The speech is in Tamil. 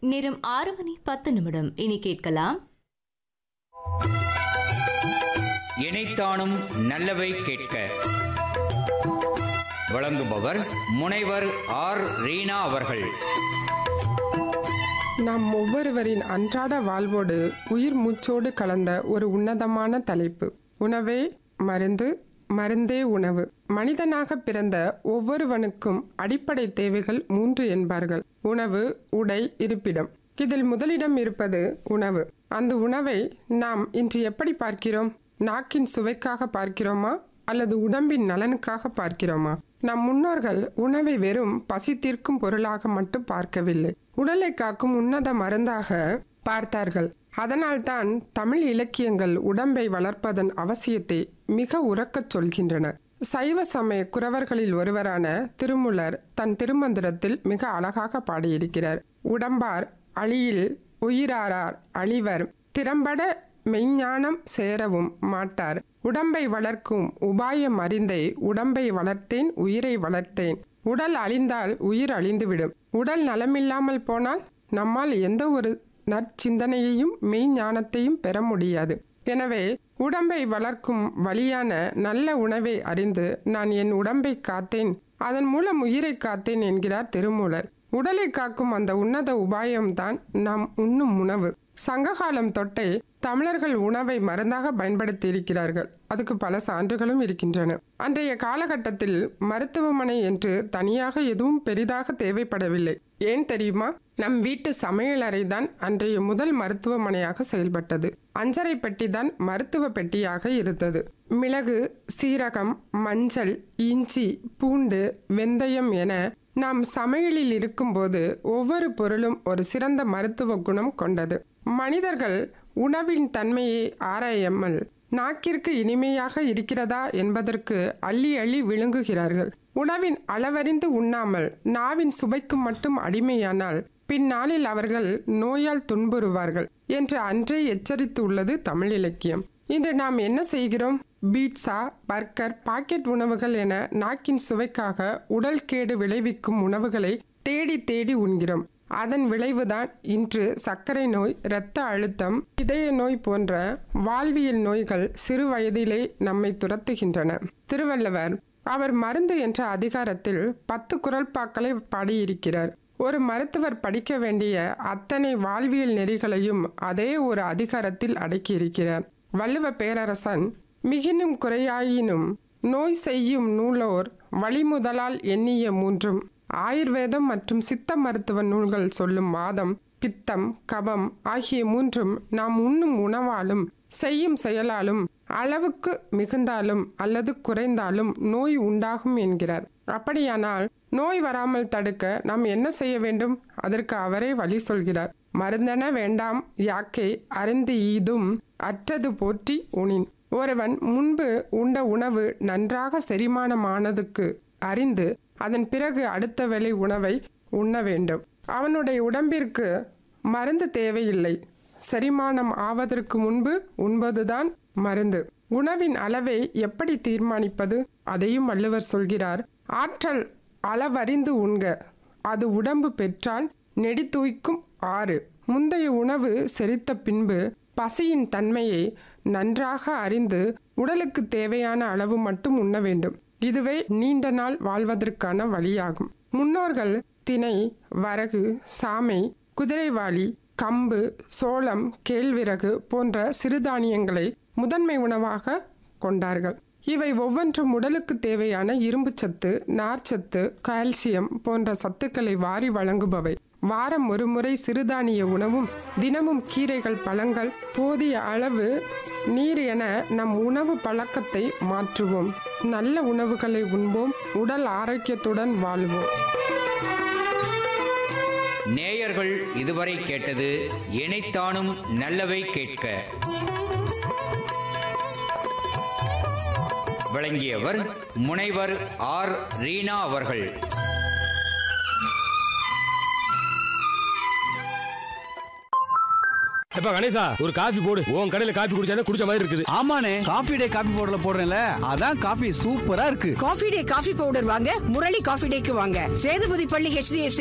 நேரம் ஆறு மணி பத்து நிமிடம் இனி கேட்கலாம் இணைத்தானும் நல்லவை கேட்க வழங்குபவர் முனைவர் ஆர் ரீனா அவர்கள் நாம் ஒவ்வொருவரின் அன்றாட வாழ்வோடு உயிர் மூச்சோடு கலந்த ஒரு உன்னதமான தலைப்பு உணவே மருந்து மருந்தே உணவு மனிதனாக பிறந்த ஒவ்வொருவனுக்கும் அடிப்படை தேவைகள் மூன்று என்பார்கள் உணவு உடை இருப்பிடம் இதில் முதலிடம் இருப்பது உணவு அந்த உணவை நாம் இன்று எப்படி பார்க்கிறோம் நாக்கின் சுவைக்காக பார்க்கிறோமா அல்லது உடம்பின் நலனுக்காக பார்க்கிறோமா நம் முன்னோர்கள் உணவை வெறும் பசி தீர்க்கும் பொருளாக மட்டும் பார்க்கவில்லை உடலை காக்கும் உன்னத மருந்தாக பார்த்தார்கள் அதனால்தான் தமிழ் இலக்கியங்கள் உடம்பை வளர்ப்பதன் அவசியத்தை மிக உறக்கச் சொல்கின்றன சைவ சமய குறவர்களில் ஒருவரான திருமுலர் தன் திருமந்திரத்தில் மிக அழகாக பாடியிருக்கிறார் உடம்பார் அழியில் உயிராரார் அழிவர் திறம்பட மெய்ஞானம் சேரவும் மாட்டார் உடம்பை வளர்க்கும் உபாயம் அறிந்தே உடம்பை வளர்த்தேன் உயிரை வளர்த்தேன் உடல் அழிந்தால் உயிர் அழிந்துவிடும் உடல் நலமில்லாமல் போனால் நம்மால் எந்த ஒரு நற்சிந்தனையையும் மெய்ஞானத்தையும் பெற முடியாது எனவே உடம்பை வளர்க்கும் வழியான நல்ல உணவை அறிந்து நான் என் உடம்பை காத்தேன் அதன் மூலம் உயிரை காத்தேன் என்கிறார் திருமூலர் உடலை காக்கும் அந்த உன்னத உபாயம்தான் நாம் உண்ணும் உணவு சங்ககாலம் தொட்டே தமிழர்கள் உணவை மருந்தாக பயன்படுத்தி இருக்கிறார்கள் அதுக்கு பல சான்றுகளும் இருக்கின்றன அன்றைய காலகட்டத்தில் மருத்துவமனை என்று தனியாக எதுவும் பெரிதாக தேவைப்படவில்லை ஏன் தெரியுமா நம் வீட்டு சமையலறை தான் அன்றைய முதல் மருத்துவமனையாக செயல்பட்டது அஞ்சரை பெட்டி தான் மருத்துவ பெட்டியாக இருந்தது மிளகு சீரகம் மஞ்சள் இஞ்சி பூண்டு வெந்தயம் என நாம் சமையலில் இருக்கும்போது ஒவ்வொரு பொருளும் ஒரு சிறந்த மருத்துவ குணம் கொண்டது மனிதர்கள் உணவின் தன்மையை ஆராயாமல் நாக்கிற்கு இனிமையாக இருக்கிறதா என்பதற்கு அள்ளி அள்ளி விழுங்குகிறார்கள் உணவின் அளவறிந்து உண்ணாமல் நாவின் சுவைக்கு மட்டும் அடிமையானால் பின்னாளில் அவர்கள் நோயால் துன்புறுவார்கள் என்று அன்றே எச்சரித்து உள்ளது தமிழ் இலக்கியம் இன்று நாம் என்ன செய்கிறோம் பீட்சா பர்கர் பாக்கெட் உணவுகள் என நாக்கின் சுவைக்காக உடல் கேடு விளைவிக்கும் உணவுகளை தேடி தேடி உண்கிறோம் அதன் விளைவுதான் இன்று சர்க்கரை நோய் இரத்த அழுத்தம் இதய நோய் போன்ற வாழ்வியல் நோய்கள் சிறு வயதிலே நம்மை துரத்துகின்றன திருவள்ளுவர் அவர் மருந்து என்ற அதிகாரத்தில் பத்து குரல்பாக்களை பாடியிருக்கிறார் ஒரு மருத்துவர் படிக்க வேண்டிய அத்தனை வாழ்வியல் நெறிகளையும் அதே ஒரு அதிகாரத்தில் அடக்கியிருக்கிறார் வள்ளுவ பேரரசன் மிகினும் குறையாயினும் நோய் செய்யும் நூலோர் வழிமுதலால் எண்ணிய மூன்றும் ஆயுர்வேதம் மற்றும் சித்த மருத்துவ நூல்கள் சொல்லும் வாதம் பித்தம் கபம் ஆகிய மூன்றும் நாம் உண்ணும் உணவாலும் செய்யும் செயலாலும் அளவுக்கு மிகுந்தாலும் அல்லது குறைந்தாலும் நோய் உண்டாகும் என்கிறார் அப்படியானால் நோய் வராமல் தடுக்க நாம் என்ன செய்ய வேண்டும் அதற்கு அவரே வழி சொல்கிறார் மருந்தென வேண்டாம் யாக்கை அருந்து ஈதும் அற்றது போற்றி உணின் ஒருவன் முன்பு உண்ட உணவு நன்றாக செரிமானமானதுக்கு அறிந்து அதன் பிறகு அடுத்த வேளை உணவை உண்ண வேண்டும் அவனுடைய உடம்பிற்கு மருந்து தேவையில்லை செரிமானம் ஆவதற்கு முன்பு உண்பதுதான் மருந்து உணவின் அளவை எப்படி தீர்மானிப்பது அதையும் வள்ளுவர் சொல்கிறார் ஆற்றல் அளவறிந்து உண்க அது உடம்பு பெற்றால் நெடித்தூய்க்கும் ஆறு முந்தைய உணவு செரித்த பின்பு பசியின் தன்மையை நன்றாக அறிந்து உடலுக்கு தேவையான அளவு மட்டும் உண்ண வேண்டும் இதுவே நீண்ட நாள் வாழ்வதற்கான வழியாகும் முன்னோர்கள் திணை வரகு சாமை குதிரைவாளி கம்பு சோளம் கேழ்விறகு போன்ற சிறுதானியங்களை முதன்மை உணவாக கொண்டார்கள் இவை ஒவ்வொன்றும் உடலுக்கு தேவையான இரும்புச்சத்து நார்ச்சத்து கால்சியம் போன்ற சத்துக்களை வாரி வழங்குபவை வாரம் ஒரு முறை சிறுதானிய உணவும் தினமும் கீரைகள் பழங்கள் போதிய அளவு நீர் என நம் உணவு பழக்கத்தை மாற்றுவோம் நல்ல உணவுகளை உண்போம் உடல் ஆரோக்கியத்துடன் வாழ்வோம் நேயர்கள் இதுவரை கேட்டது இணைத்தானும் நல்லவை கேட்க வழங்கியவர் முனைவர் ஆர் ரீனா அவர்கள் எப்ப கணேசா ஒரு காஃபி போடு உன் கடையில காஃபி குடிச்சா குடிச்ச மாதிரி இருக்குது ஆமாண்ணே காபி டே காபி பவுடர்ல போடுறேன்ல அதான் காபி சூப்பரா இருக்கு காஃபி டே காஃபி பவுடர் வாங்க முரளி காஃபி டேக்கு வாங்க சேதுபதி பள்ளி ஹெச்டிஎஃப்சி